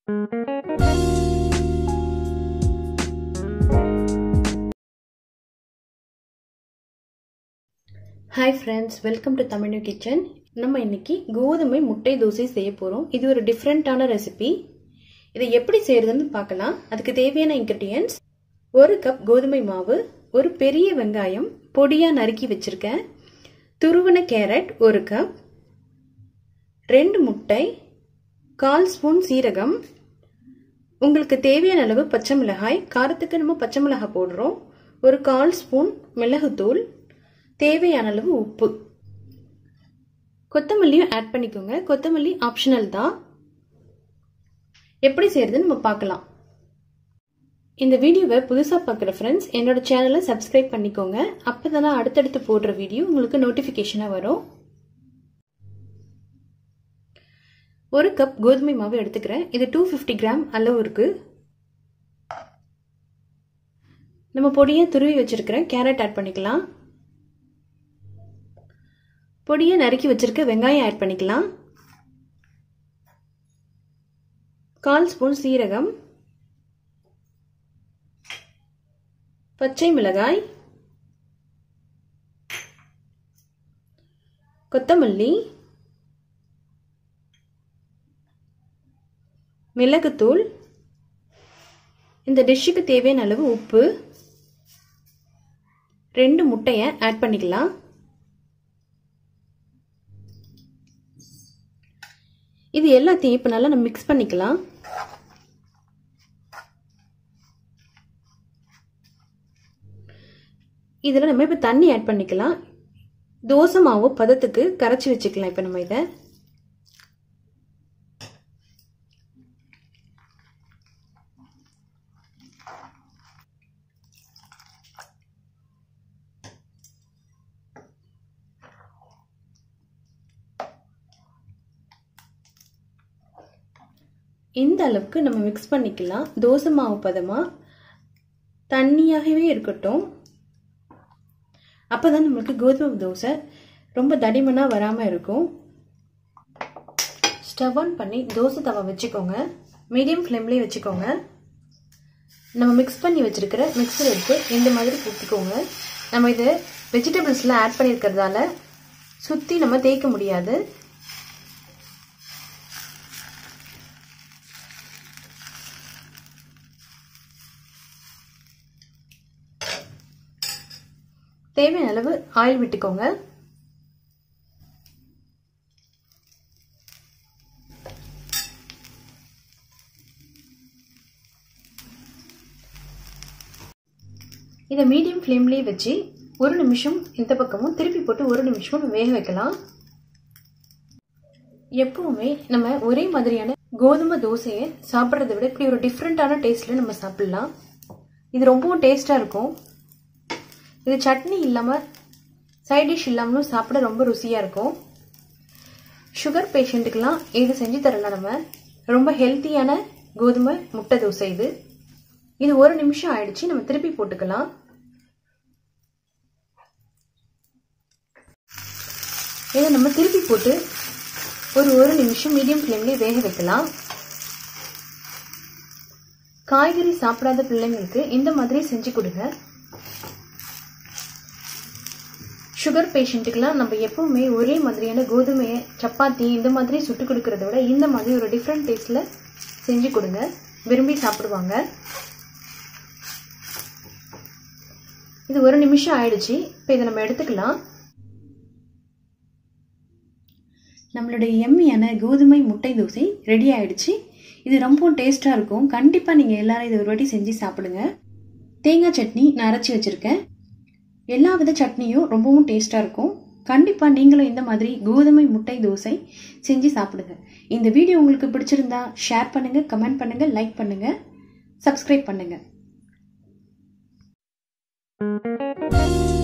hi friends welcome to Tamil kitchen நம்ம இன்னைக்கு கோதுமை முட்டை தோசை செய்ய போகிறோம் இது ஒரு டிஃப்ரெண்ட்டான ரெசிபி இதை எப்படி செய்யறதுன்னு பார்க்கலாம் அதுக்கு தேவையான இன்கிரீடியன்ஸ் ஒரு கப் கோதுமை மாவு ஒரு பெரிய வெங்காயம் பொடியாக நறுக்கி வச்சிருக்கேன் துருவன கேரட் ஒரு கப் ரெண்டு முட்டை கால் ஸ்பூன் சீரகம் உங்களுக்கு தேவையான அளவு பச்சை மிளகாய் காரத்துக்கு நம்ம பச்சை மிளகாய் போடுறோம் ஒரு கால் ஸ்பூன் மிளகுத்தூள் தேவையான அளவு உப்பு கொத்தமல்லியும் ஆட் பண்ணிக்கோங்க கொத்தமல்லி ஆப்ஷனல் தான் எப்படி செய்யறதுன்னு நம்ம பார்க்கலாம் இந்த வீடியோவை புதுசாக பார்க்குற ஃப்ரெண்ட்ஸ் என்னோட சேனலை சப்ஸ்கிரைப் பண்ணிக்கோங்க அப்போ தானே அடுத்தடுத்து போடுற வீடியோ உங்களுக்கு நோட்டிஃபிகேஷனாக வரும் ஒரு கப் கோதுமை மாவு எடுத்துக்கிறேன் இது டூ ஃபிஃப்டி கிராம் அளவு இருக்கு நம்ம பொடியை துருவி வச்சிருக்கிறேன் கேரட் ஆட் பண்ணிக்கலாம் பொடியை நறுக்கி வச்சிருக்க வெங்காயம் ஆட் பண்ணிக்கலாம் கால் ஸ்பூன் சீரகம் பச்சை மிளகாய் கொத்தமல்லி மிளகுத்தூள் இந்த டிஷ்ஷுக்கு தேவையான அளவு உப்பு ரெண்டு முட்டையை ஆட் பண்ணிக்கலாம் இது எல்லாத்தையும் இப்போ நல்லா நம்ம மிக்ஸ் பண்ணிக்கலாம் இதில் நம்ம இப்போ தண்ணி ஆட் பண்ணிக்கலாம் தோசை மாவு பதத்துக்கு கரைச்சி வச்சுக்கலாம் இப்போ நம்ம இதை இந்த அளவுக்கு நம்ம மிக்ஸ் பண்ணிக்கலாம் தோசை மாவு பதமாக தண்ணியாகவே இருக்கட்டும் அப்போ தான் நம்மளுக்கு கோதுமை தோசை ரொம்ப தடிமனாக வராமல் இருக்கும் ஸ்டவ் ஆன் பண்ணி தோசை தவா வச்சுக்கோங்க மீடியம் ஃப்ளேம்லேயே வச்சுக்கோங்க நம்ம மிக்ஸ் பண்ணி வச்சுருக்கிற மிக்சர் எடுத்து இந்த மாதிரி ஊற்றிக்கோங்க நம்ம இது வெஜிடபிள்ஸ்லாம் ஆட் பண்ணியிருக்கிறதால சுற்றி நம்ம தேய்க்க முடியாது தேவையான அளவு ஆயில் விட்டுக்கோங்க இதை மீடியம் ஃப்ளேம்லேயே வச்சு ஒரு நிமிஷம் இந்த பக்கமும் திருப்பி போட்டு ஒரு நிமிஷம் வேக வைக்கலாம் எப்பவுமே நம்ம ஒரே மாதிரியான கோதுமை தோசையை சாப்பிட்றத விட இப்படி ஒரு டிஃப்ரெண்ட்டான டேஸ்ட்டில் நம்ம சாப்பிட்லாம் இது ரொம்பவும் டேஸ்ட்டாக இருக்கும் இது சட்னி இல்லாமல் சைட் டிஷ் இல்லாமலும் சாப்பிட ரொம்ப ருசியாக இருக்கும் சுகர் பேஷண்ட்டுக்கெல்லாம் இது செஞ்சு தரலாம் நம்ம ரொம்ப ஹெல்த்தியான கோதுமை முட்டை தோசை இது இது ஒரு நிமிஷம் ஆயிடுச்சு நம்ம திருப்பி போட்டுக்கலாம் இதை நம்ம திருப்பி போட்டு ஒரு ஒரு நிமிஷம் மீடியம் ஃப்ளேம்லேயே வேக வைக்கலாம் காய்கறி சாப்பிடாத பிள்ளைங்களுக்கு இந்த மாதிரி செஞ்சு கொடுங்க சுகர் பேஷண்ட்டுக்கெல்லாம் நம்ம எப்பவுமே ஒரே மாதிரியான கோதுமையை சப்பாத்தி இந்த மாதிரி சுட்டு கொடுக்கறத விட இந்த மாதிரி ஒரு டிஃப்ரெண்ட் டேஸ்டில் செஞ்சு கொடுங்க விரும்பி சாப்பிடுவாங்க இது ஒரு நிமிஷம் ஆயிடுச்சு இப்போ இதை நம்ம எடுத்துக்கலாம் நம்மளுடைய எம்மியான கோதுமை முட்டை தோசை ரெடி ஆயிடுச்சு இது ரொம்ப டேஸ்ட்டாக இருக்கும் கண்டிப்பாக நீங்கள் எல்லாரும் இதை ஒரு வாட்டி செஞ்சு சாப்பிடுங்க தேங்காய் சட்னி நான் அரைச்சி வச்சுருக்கேன் எல்லா வித சட்னியும் ரொம்பவும் டேஸ்ட்டாக இருக்கும் கண்டிப்பாக நீங்களும் இந்த மாதிரி கோதுமை முட்டை தோசை செஞ்சு சாப்பிடுங்க இந்த வீடியோ உங்களுக்கு பிடிச்சிருந்தா ஷேர் பண்ணுங்கள் கமெண்ட் பண்ணுங்கள் லைக் பண்ணுங்கள் சப்ஸ்கிரைப் பண்ணுங்கள்